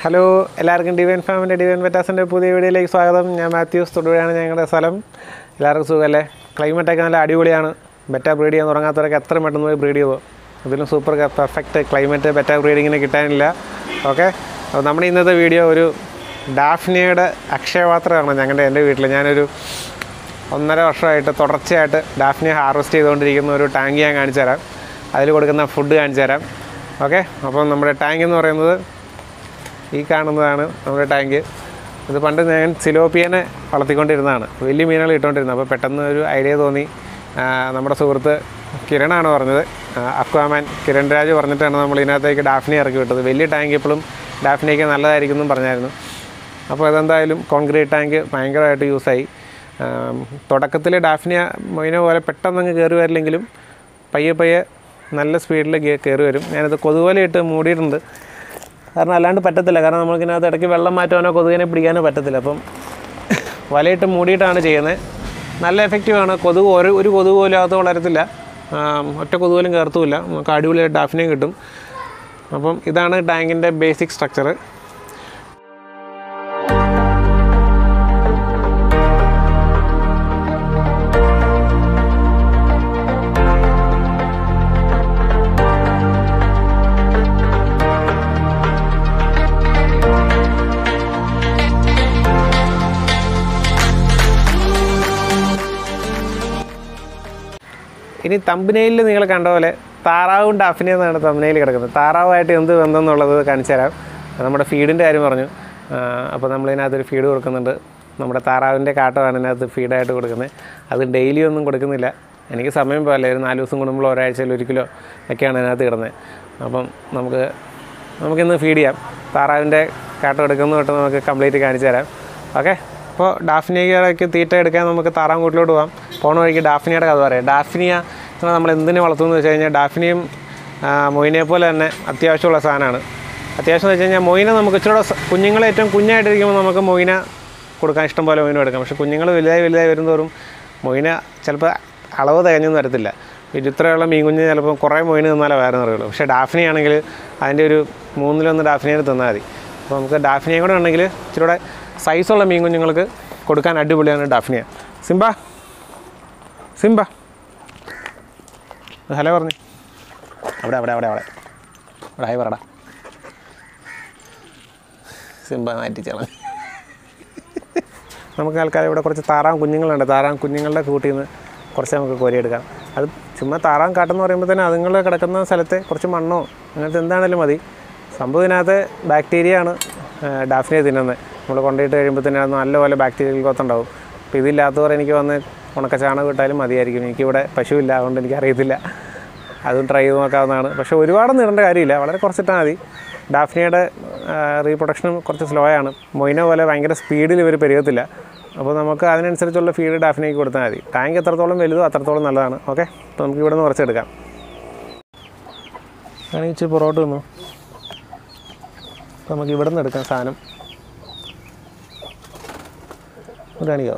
Hello എല്ലാവർക്കും divine ഫാമിൻ്റെ divine വെറ്റാസിൻ്റെ പുതിയ വീഡിയോയിലേക്ക് സ്വാഗതം ഞാൻ മാത്യൂസ് തൊടുപുഴയാണ് ഞങ്ങളുടെ സ്ഥലം എല്ലാവർക്കും സുഖമല്ലേ ക്ലൈമറ്റൊക്കെ നല്ല അടിപൊളിയാണ് ബെറ്റ ബ്രീഡ് ചെയ്യാൻ തുടങ്ങാത്തവരൊക്കെ എത്ര പെട്ടെന്ന് പോയി ബ്രീഡ് ചെയ്തോ ഇതിലും സൂപ്പർ പെർഫെക്റ്റ് ക്ലൈമറ്റ് ബെറ്റ ബ്രീഡിങ്ങിന് കിട്ടാനില്ല ഓക്കെ അപ്പോൾ നമ്മുടെ ഇന്നത്തെ വീഡിയോ ഒരു ഡാഫ്നിയയുടെ അക്ഷയപാത്രമാണ് ഞങ്ങളുടെ എൻ്റെ വീട്ടിൽ ഞാനൊരു ഒന്നര വർഷമായിട്ട് തുടർച്ചയായിട്ട് ഡാഫ്നിയ ഹാർവെസ്റ്റ് ചെയ്തുകൊണ്ടിരിക്കുന്ന ഒരു ടാങ്ക് ഞാൻ കാണിച്ചു തരാം അതിൽ കൊടുക്കുന്ന ഫുഡ് കാണിച്ചു തരാം ഓക്കെ അപ്പം നമ്മുടെ ടാങ്ക് എന്ന് പറയുന്നത് ഈ കാണുന്നതാണ് നമ്മുടെ ടാങ്ക് ഇത് പണ്ട് ഞാൻ സിലോപ്പിയനെ വളർത്തിക്കൊണ്ടിരുന്നതാണ് വലിയ മീനുകൾ ഇട്ടുകൊണ്ടിരുന്നത് അപ്പോൾ പെട്ടെന്ന് ഒരു ഐഡിയ തോന്നി ആ, നമ്മുടെ സുഹൃത്ത് കിരണാണ് പറഞ്ഞത് അക്വാമാൻ കിരൺ രാജ് പറഞ്ഞിട്ടാണ് നമ്മൾ ഇതിനകത്തേക്ക് ഡാഫ്നി ഇറക്കി വിട്ടത് വലിയ ടാങ്ക് എപ്പോഴും ഡാഫ്നിയൊക്കെ നല്ലതായിരിക്കും എന്നും പറഞ്ഞായിരുന്നു അപ്പോൾ അതെന്തായാലും കോൺക്രീറ്റ് ടാങ്ക് ഭയങ്കരമായിട്ട് യൂസായി തുടക്കത്തിൽ ഡാഫ്നിയ മൊയിന പോലെ പെട്ടെന്നങ്ങ് കയറി വരില്ലെങ്കിലും പയ്യെ പയ്യെ നല്ല സ്പീഡിൽ കയറി വരും ഞാനത് കൊതുകുവല ഇട്ട് മൂടിയിട്ടുണ്ട് കാരണം അല്ലാണ്ട് പറ്റത്തില്ല കാരണം നമുക്കിനകത്ത് ഇടയ്ക്ക് വെള്ളം മാറ്റാനോ കൊതുകിനെ പിടിക്കാനോ പറ്റത്തില്ല അപ്പം വലയിട്ട് മൂടിയിട്ടാണ് ചെയ്യുന്നത് നല്ല എഫക്റ്റീവാണ് കൊതുക് ഒരു ഒരു കൊതുക് പോലും അകത്ത് വളരത്തില്ല ആം, ഒറ്റ കൊതുക് പോലും കയറത്തുമില്ല നമുക്ക് അടിപൊളിയായിട്ട് ഡാഫിനെയും കിട്ടും അപ്പം ഇതാണ് ടാങ്കിൻ്റെ ബേസിക് സ്ട്രക്ചർ ഇനി തമ്പനയിൽ നിങ്ങൾ കണ്ട പോലെ താറാവും ഡാഫിനി എന്നാണ് തമ്പനയിൽ കിടക്കുന്നത് താറാവായിട്ട് എന്ത് ബന്ധം എന്നുള്ളത് കാണിച്ചു തരാം നമ്മുടെ ഫീഡിൻ്റെ കാര്യം പറഞ്ഞു അപ്പോൾ നമ്മളിതിനകത്തൊരു ഫീഡ് കൊടുക്കുന്നുണ്ട് നമ്മുടെ താറാവിൻ്റെ കാട്ടമാണ് ഇതിനകത്ത് ഫീഡായിട്ട് കൊടുക്കുന്നത് അത് ഡെയിലി ഒന്നും കൊടുക്കുന്നില്ല എനിക്ക് സമയം പോലെ ഒരു നാല് ദിവസം കൂടുമ്പോൾ ഒരാഴ്ചയിൽ ഒരിക്കലോ ഒക്കെയാണ് ഇതിനകത്ത് കിടന്നത് അപ്പം നമുക്ക് നമുക്കിന്ന് ഫീഡ് ചെയ്യാം താറാവിൻ്റെ കാട്ട എടുക്കുന്ന തൊട്ട് നമുക്ക് കംപ്ലീറ്റ് കാണിച്ചു തരാം ഓക്കെ അപ്പോൾ ഡാഫ്നിയയ്ക്ക് തീറ്റ എടുക്കാൻ നമുക്ക് താറാങ്കൂട്ടിലോട്ട് പോകാം പോണ വഴിക്ക് ഡാഫ്നിയുടെ കഥ പറയാം ഡാഫ്നിയ എന്ന് നമ്മൾ എന്തിനു വളർത്തുമെന്ന് വെച്ച് കഴിഞ്ഞാൽ ഡാഫ്നിയും ആ, മൊയിനെ പോലെ തന്നെ അത്യാവശ്യമുള്ള സാധനമാണ് അത്യാവശ്യം എന്ന് വെച്ച് കഴിഞ്ഞാൽ മൊയിന നമുക്ക് ഇച്ചിരി കുഞ്ഞുങ്ങളെ ഏറ്റവും കുഞ്ഞായിട്ടിരിക്കുമ്പോൾ നമുക്ക് മൊയിന കൊടുക്കാൻ ഇഷ്ടം പോലെ മൊയിന എടുക്കാം പക്ഷേ കുഞ്ഞുങ്ങൾ വലുതായി വലുതായി വരുന്നതോറും മൊയിന ചിലപ്പോൾ അളവ് തികഞ്ഞൊന്നും വരത്തില്ല ഇത് ഇത്രയുള്ള മീൻ കുഞ്ഞ് ചിലപ്പോൾ കുറേ മൊയിന് തിന്നാലേ വേറെ അറിയുള്ളൂ പക്ഷേ ഡാഫ്നി ആണെങ്കിൽ അതിൻ്റെ ഒരു മൂന്നിലൊന്ന് ഡാഫ്നിയെ തിന്നാൽ മതി അപ്പോൾ നമുക്ക് ഡാഫ്നിയും കൂടെ ഉണ്ടെങ്കിൽ ഇച്ചിരി കൂടെ സൈസുള്ള മീൻ കുഞ്ഞുങ്ങൾക്ക് കൊടുക്കാൻ അടിപൊളിയാണ് ഡാഫ്നിയ സിംബ സിംബ ഹലോ പറഞ്ഞു അവിടെ അവിടെ അവിടെ അവിടെ അവിടെ ഹായ് പറടാ സിംബ മാറ്റിച്ചാണ് നമുക്ക് ആൾക്കാർ ഇവിടെ കുറച്ച് താറാം കുഞ്ഞുങ്ങളുണ്ട് താറാം കുഞ്ഞുങ്ങളുടെ കൂട്ടിൽ നിന്ന് കുറച്ച് നമുക്ക് കോരിയെടുക്കാം അത് ചുമ്മാ താറാം കാട്ടെന്ന് പറയുമ്പോൾ തന്നെ അതുങ്ങൾ കിടക്കുന്ന സ്ഥലത്തെ കുറച്ച് മണ്ണോ അങ്ങനത്തെ എന്താണേലും മതി സംഭവം ഇതിനകത്ത് ബാക്ടീരിയ ആണ് ഡാഫ്നിയെ തിന്നുന്നത് നമ്മൾ കൊണ്ടുപോയിട്ട് കഴിയുമ്പോൾ തന്നെ അത് നല്ലപോലെ ബാക്ടീരിയൽ കൊത്തുണ്ടാവും അപ്പോൾ ഇതില്ലാത്തവർ എനിക്ക് വന്ന് ഉണക്ക ചാണകം ഇട്ടാലും മതിയായിരിക്കും എനിക്കിവിടെ പശുവില്ല അതുകൊണ്ട് എനിക്കറിയത്തില്ല അതും ട്രൈ ചെയ്ത് നോക്കാവുന്നതാണ് പക്ഷേ ഒരുപാടൊന്നും ഇടേണ്ട കാര്യമില്ല വളരെ കുറച്ചിട്ടാൽ മതി ഡാഫ്നിയുടെ റീപ്രൊഡക്ഷനും കുറച്ച് സ്ലോ ആണ് മൊയിന പോലെ ഭയങ്കര സ്പീഡിൽ ഇവർ പെരുകത്തില്ല അപ്പോൾ നമുക്ക് അതിനനുസരിച്ചുള്ള ഫീഡ് ഡാഫ്നിക്ക് കൊടുത്താൽ മതി ടാങ്ക് എത്രത്തോളം വലുതോ അത്രത്തോളം നല്ലതാണ് ഓക്കെ അപ്പോൾ നമുക്ക് ഇവിടെ നിന്ന് കുറച്ചെടുക്കാം അങ്ങനെ ഇച്ചിരി പുറകോട്ട് വന്നു അപ്പോൾ നമുക്ക് ഇവിടെ നിന്ന് എടുക്കാം സാധനം കാണിക്കോ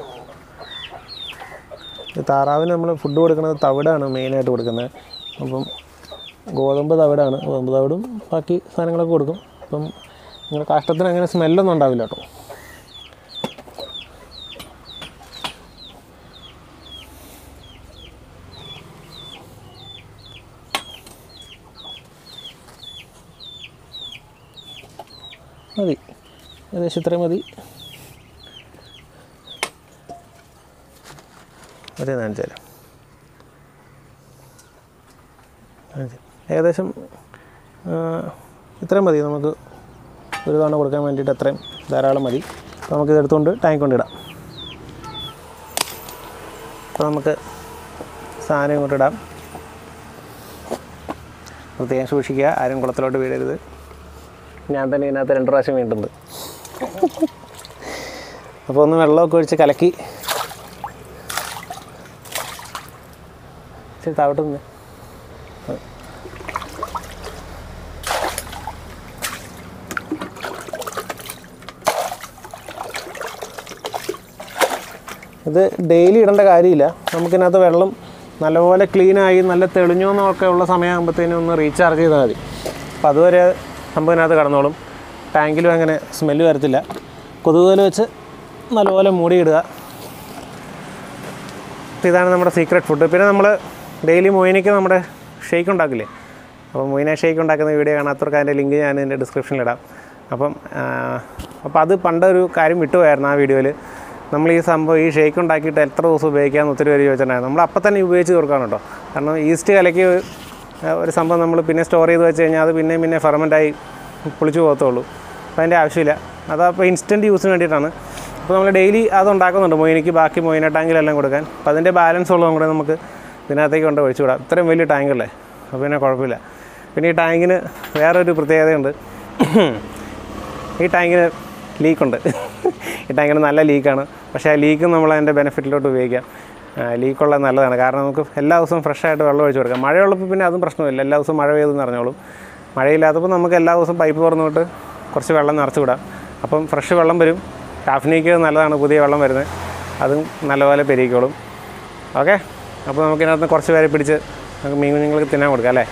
ഈ താറാവിന് നമ്മൾ ഫുഡ് കൊടുക്കുന്നത് തവിടാണ് മെയിനായിട്ട് കൊടുക്കുന്നത് അപ്പം ഗോതമ്പ് തവിടാണ് ഗോതമ്പ് തവിടും ബാക്കി സാധനങ്ങളൊക്കെ കൊടുക്കും അപ്പം നിങ്ങളുടെ കാഷ്ടത്തിന് അങ്ങനെ സ്മെല്ലൊന്നും ഉണ്ടാവില്ല കേട്ടോ മതി ഏകദേശം ഇത്രയും മതി മതി കാണിച്ചു തരാം കാണിച്ചു തരാം. ഏകദേശം ആ, ഇത്രയും മതി നമുക്ക് ഒരു തവണ കൊടുക്കാൻ വേണ്ടിയിട്ട് അത്രയും ധാരാളം മതി അപ്പോൾ നമുക്കിത് എടുത്തുകൊണ്ട് ടാങ്ക് കൊണ്ടിടാം അപ്പോൾ നമുക്ക് സാധനം ഇങ്ങോട്ട് ഇടാം പ്രത്യേകം സൂക്ഷിക്കുക ആരും കുളത്തിലോട്ട് വീഴരുത് ഞാൻ തന്നെ ഇതിനകത്ത് രണ്ട് പ്രാവശ്യം വീണ്ടുണ്ട് അപ്പോൾ ഒന്ന് വെള്ളമൊക്കെ ഒഴിച്ച് കലക്കി ഇച്ചിരി താവട്ട് നിന്ന് ഇത് ഡെയിലി ഇടേണ്ട കാര്യമില്ല നമുക്കിനകത്ത് വെള്ളം നല്ലപോലെ ക്ലീനായി നല്ല തെളിഞ്ഞു എന്നൊക്കെ ഉള്ള സമയമാകുമ്പോഴത്തേനും ഒന്ന് റീചാർജ് ചെയ്താൽ മതി അപ്പോൾ അതുവരെ നമുക്ക് ഇതിനകത്ത് കടന്നോളും ടാങ്കിലും അങ്ങനെ സ്മെല്ല് വരത്തില്ല കൊതുകുകൾ വെച്ച് നല്ലപോലെ മൂടിയിടുക അപ്പോൾ ഇതാണ് നമ്മുടെ സീക്രട്ട് ഫുഡ് പിന്നെ നമ്മൾ ഡെയിലി മൊയിനയ്ക്ക് നമ്മുടെ ഷേക്ക് ഉണ്ടാക്കില്ലേ അപ്പോൾ മൊയിന ഷേക്ക് ഉണ്ടാക്കുന്ന വീഡിയോ കാണാത്തവർക്ക് അതിൻ്റെ ലിങ്ക് ഞാൻ ഇതിൻ്റെ ഡിസ്ക്രിപ്ഷനിലിടാം അപ്പം ആ, അപ്പോൾ അത് പണ്ടൊരു കാര്യം വിട്ടുപോയായിരുന്നു ആ വീഡിയോയിൽ നമ്മൾ ഈ സംഭവം ഈ ഷേക്ക് ഉണ്ടാക്കിയിട്ട് എത്ര ദിവസം ഉപയോഗിക്കാമെന്ന് ഒത്തിരി പേര് ചോദിച്ചിട്ടുണ്ടായിരുന്നു നമ്മൾ അപ്പം തന്നെ ഉപയോഗിച്ച് തീർക്കാണ് കേട്ടോ കാരണം ഈസ്റ്റ് കലക്കി ആ, ഒരു സംഭവം നമ്മൾ പിന്നെ സ്റ്റോർ ചെയ്ത് വെച്ച് കഴിഞ്ഞാൽ അത് പിന്നെ പിന്നെ ഫെർമെൻ്റായി പുളിച്ചു പോകത്തുള്ളൂ അപ്പോൾ അതിൻ്റെ ആവശ്യമില്ല അതപ്പോൾ ഇൻസ്റ്റൻറ്റ് യൂസിന് വേണ്ടിയിട്ടാണ് അപ്പോൾ നമ്മൾ ഡെയിലി അത് ഉണ്ടാക്കുന്നുണ്ട് മൊയിനയ്ക്ക് ബാക്കി മൊയിന ടാങ്കിലെല്ലാം കൊടുക്കാൻ അപ്പോൾ അതിൻ്റെ ബാലൻസ് ഉള്ളതും കൂടെ നമുക്ക് ഇതിനകത്തേക്ക് കൊണ്ട് ഒഴിച്ചു വിടാം ഇത്രയും വലിയ ടാങ്കല്ലേ അപ്പോൾ പിന്നെ കുഴപ്പമില്ല പിന്നെ ഈ ടാങ്കിന് വേറൊരു പ്രത്യേകതയുണ്ട് ഈ ടാങ്കിന് ലീക്കുണ്ട് ഈ ടാങ്കിന് നല്ല ലീക്കാണ് പക്ഷേ ആ ലീക്ക് നമ്മൾ അതിൻ്റെ ബെനിഫിറ്റിലോട്ട് ഉപയോഗിക്കാം ലീക്കുള്ളത് നല്ലതാണ് കാരണം നമുക്ക് എല്ലാ ദിവസവും ഫ്രഷായിട്ട് വെള്ളം ഒഴിച്ച് കൊടുക്കാം മഴയുള്ളപ്പോൾ പിന്നെ അതും പ്രശ്നമില്ല എല്ലാ ദിവസവും മഴ പെയ്തെന്ന് അറിഞ്ഞോളും മഴയില്ലാത്തപ്പോൾ നമുക്ക് എല്ലാ ദിവസവും പൈപ്പ് തുറന്നിട്ട് കുറച്ച് വെള്ളം നിറച്ച് വിടാം അപ്പം ഫ്രഷ് വെള്ളം വരും ടാഫ്നിക്ക് നല്ലതാണ് പുതിയ വെള്ളം വരുന്നത് അതും നല്ലപോലെ പെരുകിക്കോളും ഓക്കെ അപ്പോൾ നമുക്കിതിനകത്ത് കുറച്ച് പേരെ പിടിച്ച് നമുക്ക് മീൻ കുഞ്ഞുങ്ങൾക്ക് തിന്നാൻ കൊടുക്കാം അല്ലേ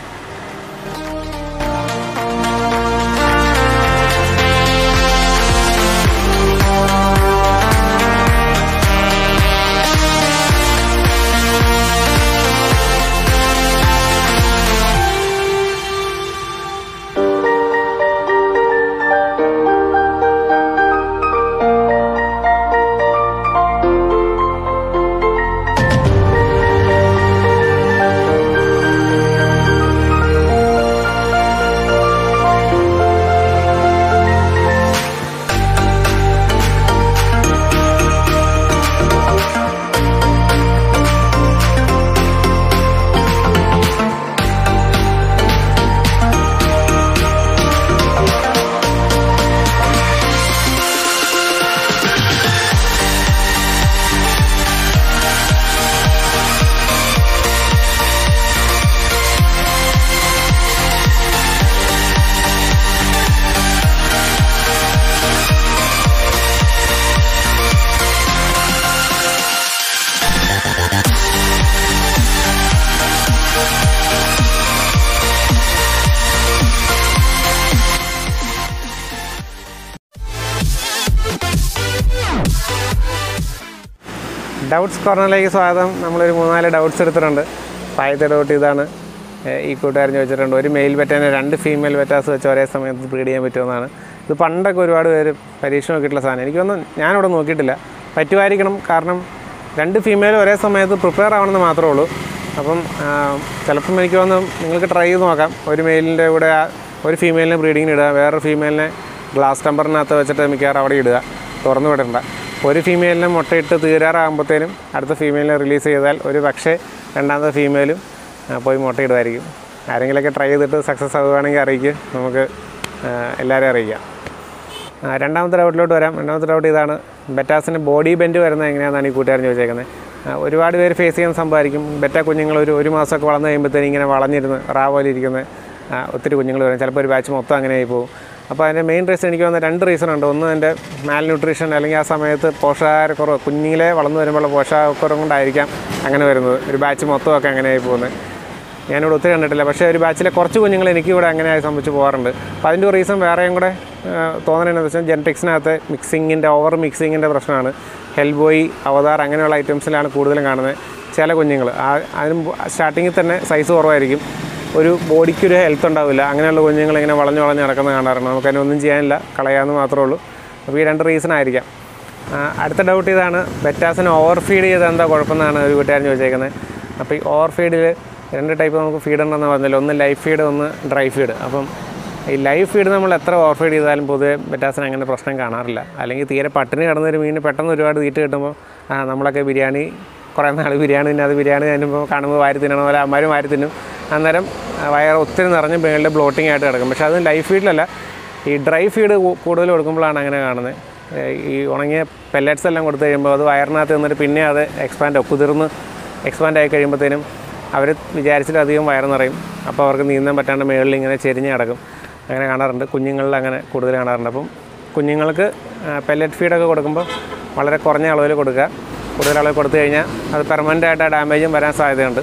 ഡൗട്ട്സ് കോർണറിലേക്ക് സ്വാഗതം നമ്മളൊരു മൂന്നാല് ഡൗട്ട്സ് എടുത്തിട്ടുണ്ട് അപ്പോൾ ആദ്യത്തെ ഡൗട്ട് ഇതാണ് ഏഹ് ഈ കൂട്ടുകാരൻ ചോദിച്ചിട്ടുണ്ട് ഒരു മെയിൽ പെറ്റേനെ രണ്ട് ഫീമെയിൽ പെറ്റാസ് വെച്ച് ഒരേ സമയത്ത് ബ്രീഡ് ചെയ്യാൻ പറ്റുമെന്നാണ് ഇത് പണ്ടൊക്കെ ഒരുപാട് പേര് പരീക്ഷ നോക്കിയിട്ടുള്ള സാധനം എനിക്കൊന്നും ഞാനിവിടെ നോക്കിയിട്ടില്ല പറ്റുമായിരിക്കണം കാരണം രണ്ട് ഫീമെയിൽ ഒരേ സമയത്ത് പ്രിപ്പയർ ആവണമെന്ന് മാത്രമേ ഉള്ളൂ അപ്പം ആ, ചിലപ്പം എനിക്ക് തോന്നുന്നു നിങ്ങൾക്ക് ട്രൈ ചെയ്ത് നോക്കാം ഒരു മെയിലിൻ്റെ കൂടെ ആ ഒരു ഫീമെയിലിനെ ബ്രീഡിങ്ങിന് ഇടുക വേറൊരു ഫീമെയിലിനെ ഗ്ലാസ് ടെമ്പറിനകത്ത് വെച്ചിട്ട് മിക്കവാറും അവിടെ ഇടുക തുറന്നു വിടണ്ട ഒരു ഫീമെയിലിനെ മുട്ടയിട്ട് തീരാറാകുമ്പോഴത്തേനും അടുത്ത ഫീമെയിലിനെ റിലീസ് ചെയ്താൽ ഒരു പക്ഷേ രണ്ടാമത്തെ ഫീമെയിലും ആ, പോയി മുട്ടയിടുമായിരിക്കും ആരെങ്കിലുമൊക്കെ ട്രൈ ചെയ്തിട്ട് സക്സസ് ആവുകയാണെങ്കിൽ അറിയിക്കുക നമുക്ക് ആ, എല്ലാവരെയും അറിയിക്കാം ആ, രണ്ടാമത്തെ ഡൗട്ടിലോട്ട് വരാം രണ്ടാമത്തെ ഡൗട്ട് ഇതാണ് ബെറ്റാസിന് ബോഡി ബെൻഡ് വരുന്നത് എങ്ങനെയാണെന്നാണ് ഈ കൂട്ടുകാരൻ ചോദിച്ചേക്കുന്നത് ആ, ഒരുപാട് പേര് ഫേസ് ചെയ്യുന്ന സംഭവമായിരിക്കും ബെറ്റ കുഞ്ഞുങ്ങൾ ഒരു ഒരു മാസമൊക്കെ വളർന്നു കഴിയുമ്പോഴത്തേനും ഇങ്ങനെ വളഞ്ഞിരുന്ന് റാ പോലെ ഇരിക്കുന്ന ആ, ഒത്തിരി കുഞ്ഞുങ്ങൾ വരും ചിലപ്പോൾ ഒരു ബാച്ച് മൊത്തം അങ്ങനെ ആയി പോകും അപ്പോൾ അതിൻ്റെ മെയിൻ റീസൺ എനിക്ക് തോന്നുന്ന രണ്ട് റീസൺ ഉണ്ട് ഒന്ന് എൻ്റെ മാൽ ന്യൂട്രീഷൻ അല്ലെങ്കിൽ ആ സമയത്ത് പോഷകാഹാരക്കുറവ് കുഞ്ഞിലെ വളർന്നു വരുമ്പോൾ പോഷകാഹാരക്കുറവ് കൊണ്ടായിരിക്കാം അങ്ങനെ വരുന്നത് ഒരു ബാച്ച് മൊത്തമൊക്കെ അങ്ങനെ ആയി പോകുന്നത് ഞാനിവിടെ ഒത്തിരി കണ്ടിട്ടില്ല പക്ഷേ ഒരു ബാച്ചിലെ കുറച്ച് കുഞ്ഞുങ്ങൾ എനിക്കിവിടെ അങ്ങനെ സംഭവിച്ച് പോകാറുണ്ട് അപ്പോൾ അതിൻ്റെ റീസൺ വേറെയും കൂടെ തോന്നണെന്ന് വെച്ചാൽ ജെനറ്റിക്സിനകത്ത് മിക്സിങ്ങിൻ്റെ ഓവർ മിക്സിങ്ങിൻ്റെ പ്രശ്നമാണ് ഹെൽബോയി അവതാർ അങ്ങനെയുള്ള ഐറ്റംസിലാണ് കൂടുതലും കാണുന്നത് ചില കുഞ്ഞുങ്ങൾ ആ അതിന് സ്റ്റാർട്ടിങ്ങിൽ തന്നെ സൈസ് കുറവായിരിക്കും ഒരു ബോഡിക്ക് ഒരു ഹെൽത്ത് ഉണ്ടാവില്ല അങ്ങനെയുള്ള കുഞ്ഞുങ്ങൾ ഇങ്ങനെ വളഞ്ഞു വളഞ്ഞ് നടക്കുന്നത് കാണാറുണ്ട് നമുക്ക് അതിനൊന്നും ചെയ്യാനില്ല കളയാമെന്ന് മാത്രമേ ഉള്ളൂ അപ്പോൾ ഈ രണ്ട് റീസൺ ആയിരിക്കാം ആ, അടുത്ത ഡൗട്ട് ഇതാണ് ബെറ്റാസിന് ഓവർ ഫീഡ് ചെയ്ത് എന്താ കുഴപ്പമെന്നാണ് ഒരു കൂട്ടുകാരൻ ചോദിച്ചേക്കുന്നത് അപ്പോൾ ഈ ഓവർ ഫീഡിൽ രണ്ട് ടൈപ്പ് നമുക്ക് ഫീഡ് ഉണ്ടെന്ന് പറഞ്ഞല്ലോ ഒന്ന് ലൈഫ് ഫീഡ് ഒന്ന് ഡ്രൈ ഫീഡ് അപ്പം ഈ ലൈഫ് ഫീഡ് നമ്മൾ എത്ര ഓവർ ഫീഡ് ചെയ്താലും പൊതുവെ ബെറ്റാസിന് അങ്ങനെ പ്രശ്നം കാണാറില്ല അല്ലെങ്കിൽ തീരെ പട്ടിണി കിടന്നൊരു മീൻ പെട്ടെന്ന് ഒരുപാട് തീറ്റ് കിട്ടുമ്പോൾ ആ നമ്മളൊക്കെ ബിരിയാണി കുറേ നാൾ ബിരിയാണി തിന്നെ അത് ബിരിയാണി തിന്നുമ്പോൾ കാണുമ്പോൾ വാരി തിന്നണ പോലെ അമ്മമാരും വാരി തിന്നും അന്നേരം ആ, വയറ് ഒത്തിരി നിറഞ്ഞ് മേളിൽ ബ്ലോട്ടിംഗ് ആയിട്ട് കിടക്കും പക്ഷേ അത് ലൈഫ് ഫീഡിലല്ല ഈ ഡ്രൈ ഫീഡ് കൂടുതൽ കൊടുക്കുമ്പോഴാണ് അങ്ങനെ കാണുന്നത് ഏഹ് ഈ ഉണങ്ങിയ പെല്ലറ്റ്സ് എല്ലാം കൊടുത്തു കഴിയുമ്പോൾ അത് വയറിനകത്ത് നിന്നിട്ട് പിന്നെ അത് എക്സ്പാൻഡ് കുതിർന്ന് എക്സ്പാൻഡ് ആയി കഴിയുമ്പോഴത്തേനും അവർ വിചാരിച്ചിലധികം വയറ് നിറയും അപ്പോൾ അവർക്ക് നീന്താൻ പറ്റാണ്ട് മേളിൽ ഇങ്ങനെ ചെരിഞ്ഞ് കിടക്കും അങ്ങനെ കാണാറുണ്ട് കുഞ്ഞുങ്ങളിൽ അങ്ങനെ കൂടുതൽ കാണാറുണ്ട് അപ്പം കുഞ്ഞുങ്ങൾക്ക് പെല്ലറ്റ് ഫീഡൊക്കെ കൊടുക്കുമ്പോൾ വളരെ കുറഞ്ഞ അളവിൽ കൊടുക്കുക കൂടുതൽ അളവിൽ കൊടുത്തു കഴിഞ്ഞാൽ അത് പെർമനൻ്റ് ആയിട്ട് ആ ഡാമേജും വരാൻ സാധ്യതയുണ്ട്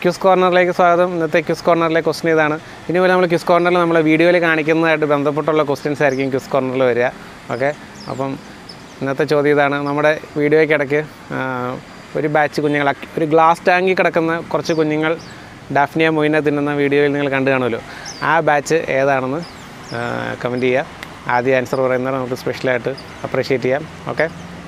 ക്യൂസ് കോർണറിലേക്ക് സ്വാഗതം ഇന്നത്തെ ക്യൂസ് കോർണറിലെ ക്വസ്റ്റ്യൻ ഇതാണ് ഇനി പോലെ നമ്മൾ ക്യൂസ് കോർണറിൽ നമ്മൾ വീഡിയോയിൽ കാണിക്കുന്നതായിട്ട് ബന്ധപ്പെട്ടുള്ള ക്വസ്റ്റ്യൻസ് ആയിരിക്കും ക്യൂസ് കോർണറിൽ വരിക ഓക്കെ അപ്പം ഇന്നത്തെ ചോദ്യം ഇതാണ് നമ്മുടെ വീഡിയോയ്ക്കിടയ്ക്ക് ആ, ഒരു ബാച്ച് കുഞ്ഞുങ്ങൾ അക്- ഒരു ഗ്ലാസ് ടാങ്കിൽ കിടക്കുന്ന കുറച്ച് കുഞ്ഞുങ്ങൾ ഡാഫ്നിയ മൊയിനെ തിന്നുന്ന വീഡിയോയിൽ നിങ്ങൾ കണ്ടു കാണുമല്ലോ ആ ബാച്ച് ഏതാണെന്ന് കമൻറ്റ് ചെയ്യുക ആദ്യം ആൻസർ പറയുന്നത് നമുക്ക് സ്പെഷ്യലായിട്ട് അപ്രീഷിയേറ്റ് ചെയ്യാം ഓക്കെ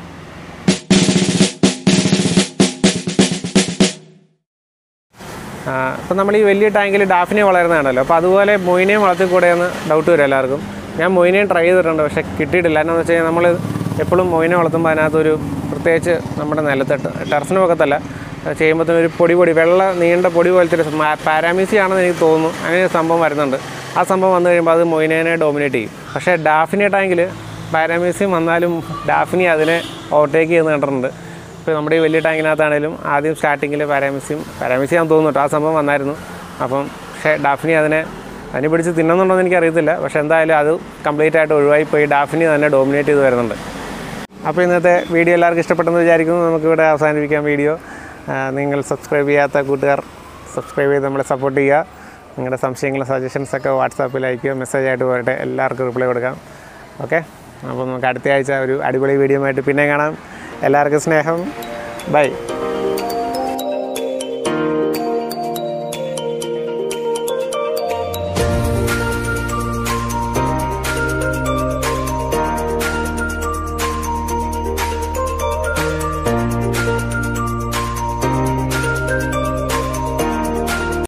ഇപ്പം നമ്മൾ ഈ വലിയ ടാങ്കിൽ ഡാഫിനെ വളരുന്നതാണല്ലോ അപ്പോൾ അതുപോലെ മൊയിനെയും വളർത്തിക്കൂടെ എന്ന് ഡൗട്ട് വരും എല്ലാവർക്കും ഞാൻ മൊയിനെയും ട്രൈ ചെയ്തിട്ടുണ്ട് പക്ഷേ കിട്ടിയിട്ടില്ല എന്നാന്ന് വെച്ച് കഴിഞ്ഞാൽ നമ്മൾ എപ്പോഴും മൊയിനെ വളർത്തുമ്പോൾ അതിനകത്തൊരു പ്രത്യേകിച്ച് നമ്മുടെ നിലത്ത് ടെറസിന് പക്കത്തല്ല ചെയ്യുമ്പോഴത്തേനും ഒരു പൊടി പൊടി വെള്ള നീണ്ട പൊടി പോലത്തെ ഒരു പാരാമീസി ആണെന്ന് എനിക്ക് തോന്നുന്നു അങ്ങനെ ഒരു സംഭവം വരുന്നുണ്ട് ആ സംഭവം വന്നു കഴിയുമ്പോൾ അത് മൊയിനേനെ ഡോമിനേറ്റ് ചെയ്യും പക്ഷേ ഡാഫിനെ ടാങ്കിൽ പാരാമീസിയം വന്നാലും ഡാഫിനി അതിനെ ഓവർടേക്ക് ചെയ്യുന്ന കണ്ടിട്ടുണ്ട് ഇപ്പോൾ നമ്മുടെ ഈ വലിയ ടാങ്കിനകത്താണേലും ആദ്യം സ്റ്റാർട്ടിങ്ങിൽ പാരാമിസിയും പാരാമിസിയാന്ന് തോന്നുന്നു കേട്ടോ ആ സംഭവം വന്നായിരുന്നു അപ്പം പക്ഷേ ഡാഫിനി അതിനെ അതിനെ പിടിച്ച് തിന്നുന്നുണ്ടോ എന്ന് എനിക്കറിയത്തില്ല പക്ഷേ എന്തായാലും അത് കംപ്ലീറ്റ് ആയിട്ട് ഒഴിവായി പോയി ഡാഫിനി തന്നെ ഡോമിനേറ്റ് ചെയ്ത് വരുന്നുണ്ട് അപ്പോൾ ഇന്നത്തെ വീഡിയോ എല്ലാവർക്കും ഇഷ്ടപ്പെട്ടെന്ന് വിചാരിക്കുന്നു നമുക്കിവിടെ അവസാനിപ്പിക്കാം വീഡിയോ ആ, നിങ്ങൾ സബ്സ്ക്രൈബ് ചെയ്യാത്ത കൂട്ടുകാർ സബ്സ്ക്രൈബ് ചെയ്ത് നമ്മളെ സപ്പോർട്ട് ചെയ്യുക നിങ്ങളുടെ സംശയങ്ങളും സജഷൻസൊക്കെ വാട്സാപ്പിൽ അയക്കുക മെസ്സേജ് ആയിട്ട് പോരട്ടെ എല്ലാവർക്കും റിപ്ലൈ കൊടുക്കാം ഓക്കെ അപ്പോൾ നമുക്ക് അടുത്ത ആഴ്ച ഒരു അടിപൊളി വീഡിയോ ആയിട്ട് പിന്നെ കാണാം എല്ലാവർക്കും സ്നേഹം ബൈ